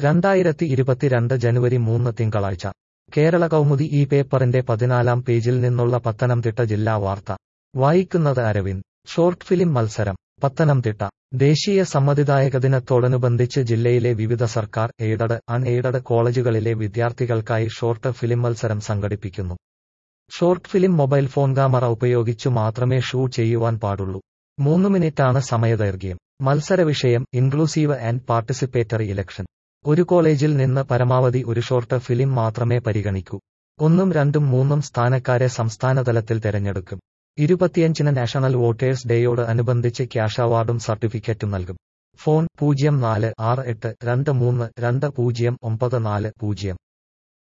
രണ്ടായിരത്തി ഇരുപത്തിരണ്ട് ജനുവരി മൂന്ന് തിങ്കളാഴ്ച കേരള കൗമുദി ഈ പേപ്പറിന്റെ പതിനാലാം പേജിൽ നിന്നുള്ള പത്തനംതിട്ട ജില്ലാ വാർത്ത വായിക്കുന്നത് അരവിന്ദ് ഷോർട്ട് ഫിലിം മത്സരം പത്തനംതിട്ട ദേശീയ സമ്മതിദായക ദിനത്തോടനുബന്ധിച്ച് ജില്ലയിലെ വിവിധ സർക്കാർ എയ്ഡഡ് അൺ എയ്ഡഡ് കോളേജുകളിലെ വിദ്യാർത്ഥികൾക്കായി ഷോർട്ട് ഫിലിം മത്സരം സംഘടിപ്പിക്കുന്നു short film mobile phone camera ഉപയോഗിച്ചു മാത്രമേ ഷൂട്ട് ചെയ്യുവാൻ പാടുള്ളൂ മൂന്ന് മിനിറ്റാണ് സമയദൈർഘ്യം മത്സര വിഷയം ഇൻക്ലൂസീവ് ആൻഡ് പാർട്ടിസിപ്പേറ്ററി ഇലക്ഷൻ ഒരു കോളേജിൽ നിന്ന് പരമാവധി ഒരു ഷോർട്ട് ഫിലിം മാത്രമേ പരിഗണിക്കൂ ഒന്നും രണ്ടും മൂന്നും സ്ഥാനക്കാരെ സംസ്ഥാനതലത്തിൽ തെരഞ്ഞെടുക്കും ഇരുപത്തിയഞ്ചിന് നാഷണൽ വോട്ടേഴ്സ് ഡേയോട് അനുബന്ധിച്ച് ക്യാഷ് അവാർഡും സർട്ടിഫിക്കറ്റും നൽകും ഫോൺ പൂജ്യം നാല് ആറ് എട്ട് രണ്ട് മൂന്ന് രണ്ട് പൂജ്യം ഒമ്പത് നാല് പൂജ്യം